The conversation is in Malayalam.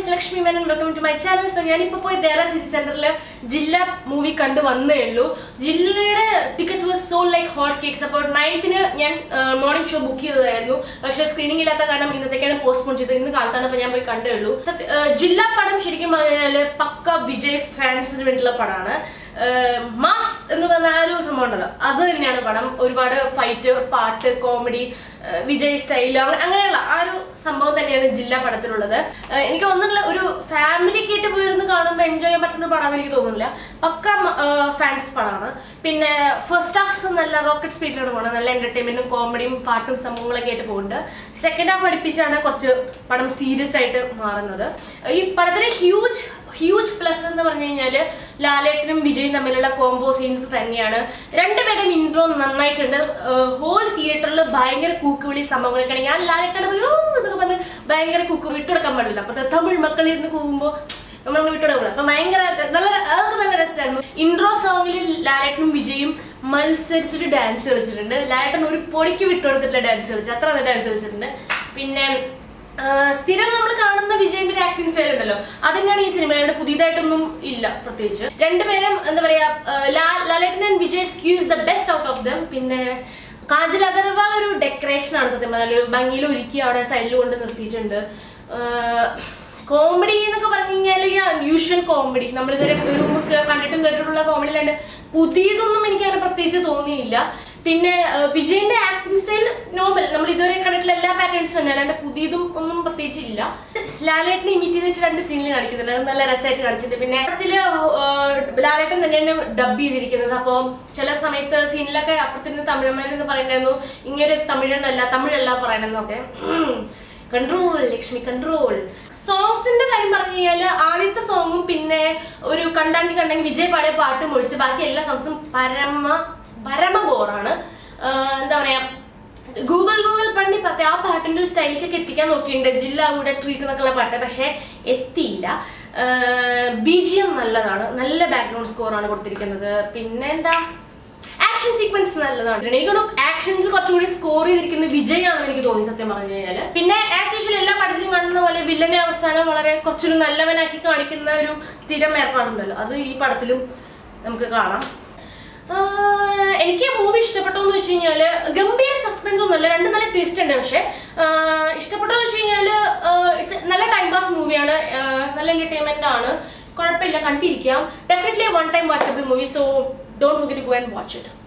is Lakshmi Menon welcome to my channel so ഞാനിപ്പോ പോയി ദേറ സിറ്റി സെന്ററിൽ ജില്ല മൂവി കണ്ടു വന്നേ ഉള്ളൂ ജില്ലയുടെ tickets was so like hot cakes അപ്പോൾ നയൻത്തിന് ഞാൻ മോർണിംഗ് ഷോ ബുക്ക് ചെയ്തതായിരുന്നു പക്ഷേ സ്ക്രീനിങ് ഇല്ലാത്ത കാരണം ഇന്നത്തേക്കാണ് പോസ്റ്റ്പോൺ ചെയ്തത് ഇന്ന് കാലത്താണ് ഇപ്പോൾ ഞാൻ പോയി കണ്ടേ ഉള്ളൂ സത്യ- ഏഹ് ജില്ലാ പടം ശരിക്കും പറഞ്ഞാൽ പക്ക വിജയ് ഫാൻസിന് വേണ്ടിയുള്ള പടമാണ് മാസ് എന്ന് പറഞ്ഞ ആ ഒരു സംഭവം ഉണ്ടല്ലോ അത് തന്നെയാണ് പടം ഒരുപാട് ഫൈറ്റ് പാട്ട് കോമഡി വിജയ് സ്റ്റൈൽ അങ്ങനെയുള്ള ആ ഒരു സംഭവം തന്നെയാണ് ജില്ലാ പടത്തിലുള്ളത് ഏഹ് എനിക്ക് തോന്നുന്നില്ല ഒരു ഫാമിലി കേട്ട് പോയിരുന്ന് കാണുമ്പോൾ എൻജോയ് ചെയ്യാൻ പറ്റുന്ന പടമാണെന്ന് എനിക്ക് തോന്നുന്നില്ല പക്ക ഫാൻസ് പടമാണ് പിന്നെ ഫസ്റ്റ് ഹാഫ് നല്ല റോക്കറ്റ് സ്പീഡിലാണ് പോകുന്നത് നല്ല എന്റർടൈൻമെന്റും കോമഡിയും പാട്ടും സംഭവങ്ങളൊക്കെ ആയിട്ട് പോകുന്നുണ്ട് സെക്കൻഡ് ഹാഫ് അടുപ്പിച്ചാണ് കുറച്ച് പടം സീരിയസ് ആയിട്ട് മാറുന്നത് ഈ പടത്തിന് ഹ്യൂജ് ഹ്യൂജ് പ്ലസ് എന്ന് പറഞ്ഞു കഴിഞ്ഞാല് ലാലേട്ടനും വിജയും തമ്മിലുള്ള കോംബോ സീൻസ് തന്നെയാണ് രണ്ടുപേരുടെയും ഇൻട്രോ നന്നായിട്ടുണ്ട് ഹോൾ തിയേറ്ററിൽ ഭയങ്കര കൂക്കുവിളി സംഭവങ്ങളൊക്കെ ആണെങ്കിൽ ഞാൻ ലാലേട്ടനെ പോയി, "ഓ" എന്നൊക്കെ പറഞ്ഞ് ഭയങ്കര കൂക്ക് വിട്ടുകൊടുക്കാൻ പാടില്ല അപ്പൊ തമിഴ് മക്കളിരുന്ന് കൂവുമ്പോ നമ്മൾ വിട്ടുകൊടുക്കില്ല അപ്പൊ ഭയങ്കര നല്ല അതൊക്കെ നല്ല രസമായിരുന്നു ഇൻട്രോ സോങ്ങിൽ ലാലേട്ടനും വിജയും മത്സരിച്ചിട്ട് ഡാൻസ് കളിച്ചിട്ടുണ്ട് ലാലേട്ടൻ ഒരു പൊടിക്ക് വിട്ടുകൊടുത്തിട്ടുള്ള ഡാൻസ് കളിച്ചു അത്ര നല്ല ഡാൻസ് കളിച്ചിട്ടുണ്ട് പിന്നെ ആ, സ്ഥിരം നമ്മൾ കാണുന്ന വിജയന്റെ ഒരു ആക്ടിംഗ് സ്റ്റൈൽ ഉണ്ടല്ലോ അത് തന്നെയാണ് ഈ സിനിമയുടെ പുതിയതായിട്ടൊന്നും ഇല്ല പ്രത്യേകിച്ച് രണ്ടുപേരും എന്താ പറയാ ആ, ലാ- Lalettan and Vijay squeeze the best out of them പിന്നെ കാജൽ അഗർവാൾ ഒരു ഡെക്കറേഷൻ ആണ് സത്യം പറഞ്ഞാൽ ഒരു ഭംഗിയിൽ ഒരുക്കി അവിടെ സൈഡിൽ കൊണ്ട് നിർത്തിയിട്ടുണ്ട് കോമഡി എന്നൊക്കെ പറഞ്ഞു കഴിഞ്ഞാൽ യൂഷ്വൽ കോമഡി നമ്മൾ ഇതുവരെ ഒരു മുമ്പ് കേ- കണ്ടിട്ടും കേട്ടിട്ടുള്ള കോമഡി അല്ലാണ്ട് പുതിയതൊന്നും എനിക്ക് അങ്ങനെ പ്രത്യേകിച്ച് തോന്നിയില്ല പിന്നെ ആ, വിജയന്റെ ആക്ടിംഗ് സ്റ്റൈൽ നോർമൽ നമ്മൾ ഇതുവരെ കണ്ടിട്ടുള്ള എല്ലാ പാറ്റേൺസും തന്നെ അല്ലാണ്ട് പുതിയതും ഒന്നും പ്രത്യേകിച്ച് ഇല്ല ലാലേട്ടനെ ഇമിറ്റ് ചെയ്തിട്ട് രണ്ട് സീനിൽ കാണിക്കുന്നുണ്ട് അത് നല്ല രസമായിട്ട് കാണിച്ചിട്ടുണ്ട് പിന്നെ അതില് ലാലേട്ടൻ തന്നെയാണ് ഡബ് ചെയ്തിരിക്കുന്നത് അപ്പോൾ ചില സമയത്ത് സീനിലൊക്കെ അപ്പുറത്തിന് തമിഴന്മാരെന്ന് പറയണ്ടായിരുന്നു ഇങ്ങനെ തമിഴനല്ല തമിഴല്ല പറയണമെന്നൊക്കെ കൺട്രോൾ ലക്ഷ്മി കൺട്രോൾ സോങ്സിന്റെ കാര്യം പറഞ്ഞു കഴിഞ്ഞാല് ആദ്യത്തെ സോങ്ങും പിന്നെ ഒരു കണ്ടാങ്കി കണ്ടെങ്കിൽ വിജയ് പാടിയ പാട്ടും ഒഴിച്ച് ബാക്കി എല്ലാ സോങ്സും പരമ പരമ ബോറാണ് എന്താ പറയാ ഗൂഗിൾ ഗൂഗിൾ പണി പത്ത് ആ പാട്ടിന്റെ ഒരു സ്റ്റൈലിലേക്കൊക്കെ എത്തിക്കാൻ നോക്കിയിട്ടുണ്ട് ജില്ല കൂടെ ട്രീറ്റ് എന്നൊക്കെയുള്ള പാട്ട് പക്ഷെ എത്തിയില്ല ബി ജി എം നല്ലതാണ് നല്ല ബാക്ക്ഗ്രൗണ്ട് സ്കോർ ആണ് കൊടുത്തിരിക്കുന്നത് പിന്നെ എന്താ ആക്ഷൻ സീക്വൻസ് നല്ലതാണ് എനിക്ക് ആക്ഷൻസ് കുറച്ചുകൂടി സ്കോർ ചെയ്തിരിക്കുന്നത് വിജയ് ആണെന്ന് എനിക്ക് തോന്നി സത്യം പറഞ്ഞു കഴിഞ്ഞാല് പിന്നെ ആസ് യൂഷ്വൽ എല്ലാ പടത്തിലും കാണുന്ന പോലെ വില്ലനെ അവസാനം വളരെ കുറച്ചൊരു നല്ലവനാക്കി കാണിക്കുന്ന ഒരു സ്ഥിരം ഏർപ്പാടുണ്ടല്ലോ അത് ഈ പടത്തിലും നമുക്ക് കാണാം ആഹ് എനിക്ക് മൂവി ഇഷ്ടപ്പെട്ടോ എന്ന് വെച്ച് കഴിഞ്ഞാല് ഗംഭീര സസ്പെൻസ് ഒന്നുമല്ല രണ്ട് നല്ല ട്വിസ്റ്റ് ഉണ്ട് പക്ഷെ ആഹ് ഇഷ്ടപ്പെട്ടോ എന്ന് വെച്ച് കഴിഞ്ഞാല് ആഹ് it's നല്ല ടൈം പാസ് മൂവിയാണ് നല്ല എന്റർടൈൻമെന്റ് ആണ് കുഴപ്പമില്ല കണ്ടിരിക്കാം definitely one time watchable movie so don't forget go and watch it